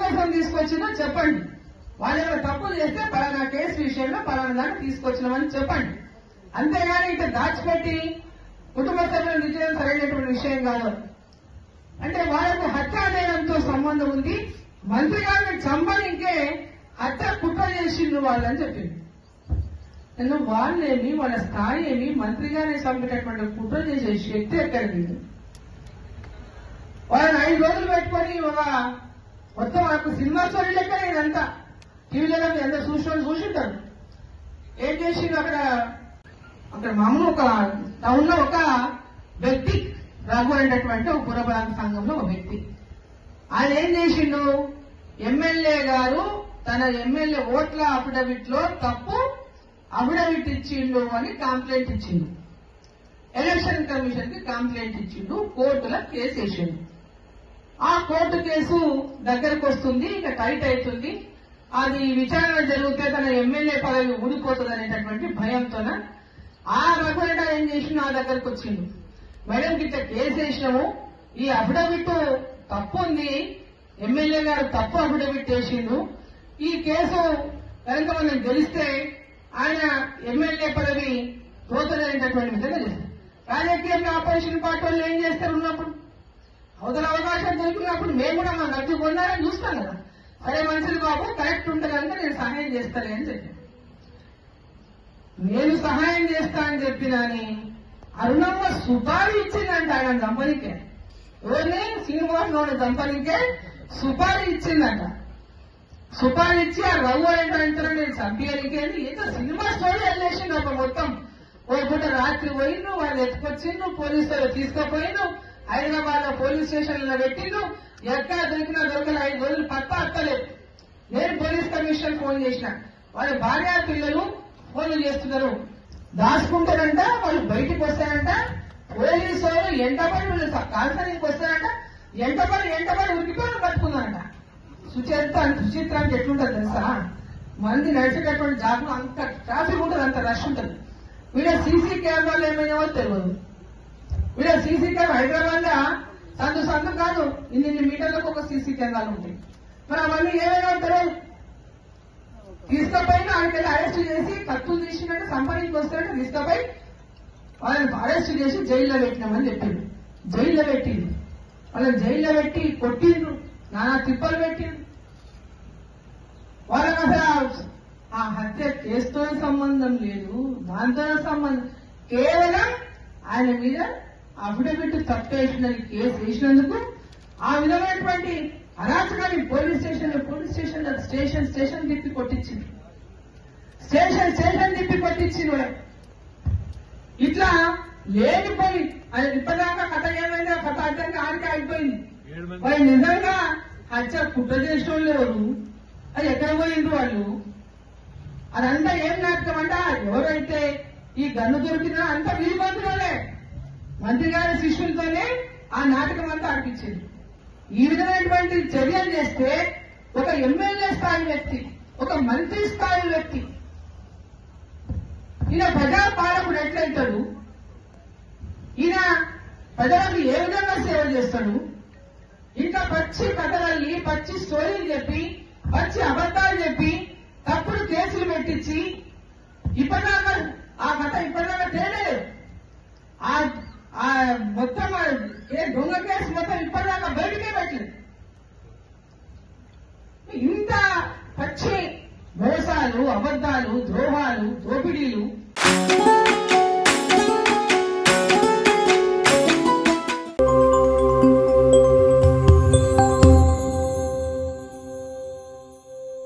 కోసం తీసుకొచ్చిందో చెప్పండి వాళ్ళు ఏమైనా తప్పులు చేస్తే పలానా కేసు విషయంలో పలానా దాన్ని తీసుకొచ్చినామని చెప్పండి అంతేగాని ఇట్లా దాచిపెట్టి కుటుంబ సభ్యులను నిజం సరైనటువంటి విషయం కాదు అంటే వాళ్ళకు హత్యాదేయంతో సంబంధం ఉంది మంత్రి గారిని చంపనికే హత్య కుట్ర చేసిండ్రు వాళ్ళని చెప్పింది నేను వాళ్ళేమి వాళ్ళ స్థాయి ఏమి మంత్రి గారిని చంపేటటువంటి కుట్ర చేసే శక్తి ఎక్కడిది వాళ్ళని ఐదు రోజులు పెట్టుకొని ఒక మొత్తం వాళ్ళకు సినిమా స్టోరీ లెక్క ఇదంతా టీవీలో మీరు అందరు చూసిన చూసింటారు ఏం చేసిండు అక్కడ అక్కడ మామూలు ఒక టౌన్ లో ఒక వ్యక్తి రఘు అనేటటువంటి ఒక పురబలాంగ సంఘంలో ఒక వ్యక్తి ఆయన ఏం చేసిండు ఎమ్మెల్యే గారు తన ఎమ్మెల్యే ఓట్ల అఫిడవిట్ లో తప్పు అఫిడవిట్ ఇచ్చిండు అని కంప్లైంట్ ఇచ్చిండు ఎలక్షన్ కమిషన్ కి కంప్లైంట్ ఇచ్చిండు కోర్టులో కేసు వేసిండు ఆ కోర్టు కేసు దగ్గరకు వస్తుంది ఇక టైట్ అవుతుంది అది విచారణ జరిగితే తన ఎమ్మెల్యే పదవి ఊడిపోతుంది అనేటటువంటి భయంతోన ఆ రఘువేట ఏం చేసి నా దగ్గరకు వచ్చిండు మేడం గిట్ట కేసు వేసినాము ఈ అఫిడవిట్ తప్పు ఉంది ఎమ్మెల్యే గారు తప్పు అఫిడవిట్ వేసిండు ఈ కేసు కనుక మనం గెలిస్తే ఆయన ఎమ్మెల్యే పదవి పోతుందనేటటువంటి విధంగా చేశారు రాజకీయంగా ఆపోజిషన్ పార్టీ వాళ్ళు ఏం చేస్తారు ఉన్నప్పుడు అవతల అవకాశం దొరికినప్పుడు మేము కూడా మా నడ్డు కొన్నారని చూస్తాం కదా సరే మంచిది బాబు కరెక్ట్ ఉంటుంది కనుక నేను సహాయం చేస్తాను అని చెప్పాను నేను సహాయం చేస్తా అని చెప్పినాని అరుణమ్మ సుపారీ ఇచ్చిందంట ఆయన దంపతికే ఎవరిని శ్రీనివాస్ గౌడ్ దంపతికే సుపారీ ఇచ్చిందంట సుపారీ ఇచ్చి ఆ రఘు ఏంటంటారు నేను చంపేయడానికి ఏదో సినిమా స్టోరీ వెళ్ళేసిండు ఒక మొత్తం ఓ పూట రాత్రి పోయిండు వాళ్ళు ఎత్తుకొచ్చిండు పోలీసులు తీసుకుపోయిండు హైదరాబాద్ లో పోలీస్ స్టేషన్ లో పెట్టిండు ఎక్కడ దొరికినా దొరకలే ఐదు రోజులు పత్తా అత్తలేదు నేను పోలీస్ కమిషన్ ఫోన్ చేసిన వాళ్ళ భార్య పిల్లలు ఫోన్లు చేస్తున్నారు దాచుకుంటారంట వాళ్ళు బయటికి వస్తారంట పోలీసు వాళ్ళు ఎంటబడి వీళ్ళు కాల్సరికి వస్తారంట ఎంటబడి ఎంటబడి ఉరికిపోయి పట్టుకున్నారంట సుచేత సుచిత్ర అంటే ఎట్లుంటుంది తెలుసా మంది నడిచేటటువంటి జాబ్ అంత ట్రాఫిక్ ఉంటుంది అంత రష్ ఉంటుంది వీళ్ళ సీసీ కెమెరాలు ఏమైనావో తెలియదు వీళ్ళ సీసీ కెమెరా హైదరాబాద్ లో సందు సందు కాదు ఇన్ని మీటర్లకు ఒక సీసీ కెమెరాలు ఉంటాయి మరి అవన్నీ ఏమైనా తెలియదు తీసుకపోయిన ఆయనకి అరెస్ట్ చేసి కత్తులు తీసినట్టు సంపాదించి వస్తాడు తీసుకపోయి వాళ్ళని అరెస్ట్ చేసి జైల్లో పెట్టినామని చెప్పిండు జైల్లో పెట్టిండు వాళ్ళని జైల్లో పెట్టి కొట్టిండ్రు నానా తిప్పలు పెట్టిండ్రు వాళ్ళకి అసలు ఆ హత్య కేసుతో సంబంధం లేదు దాంతో సంబంధం కేవలం ఆయన మీద అఫిడవిట్ తప్పేసిన కేసు వేసినందుకు ఆ విధమైనటువంటి అరాచకాన్ని పోలీస్ స్టేషన్ పోలీస్ స్టేషన్ లో స్టేషన్ స్టేషన్ తిప్పి కొట్టించింది స్టేషన్ స్టేషన్ తిప్పి కొట్టించింది వాడు. ఇట్లా లేనిపోయి అది ఇప్పటిదాకా కథ ఏమైందో కథ అర్థంగా ఆడికి అయిపోయింది వాళ్ళు నిజంగా హత్య కుట్ర చేసిన వాళ్ళు ఎవరు అది ఎక్కడ పోయిండ్రు వాళ్ళు అదంతా ఏం నాటకం అంట ఎవరైతే ఈ గన్ను దొరికినా అంతా వీరిబంధువులే మంత్రి గారి శిష్యులతోనే ఆ నాటకం అంతా ఆడిపించింది ఈ విధమైనటువంటి చర్యలు చేస్తే ఒక ఎమ్మెల్యే స్థాయి వ్యక్తి ఒక మంత్రి స్థాయి వ్యక్తి ఈయన ప్రజా పాలకుడు ఎట్లయితాడు ఈయన ప్రజలకు ఏ విధంగా సేవ చేస్తాడు ఇంకా పచ్చి కథలల్లి పచ్చి స్టోరీలు చెప్పి పచ్చి అబద్ధాలు చెప్పి తప్పుడు కేసులు పెట్టించి ఇప్పటిదాకా ఆ కథ ఇప్పటిదాకా తేలేదు ఆ ఆ మొత్తం ఆ ఏ దొంగ కేసు మొత్తం ఇప్పటిదాకా బయటకే పెట్టలేదు ఇంత పచ్చి మోసాలు అబద్ధాలు ద్రోహాలు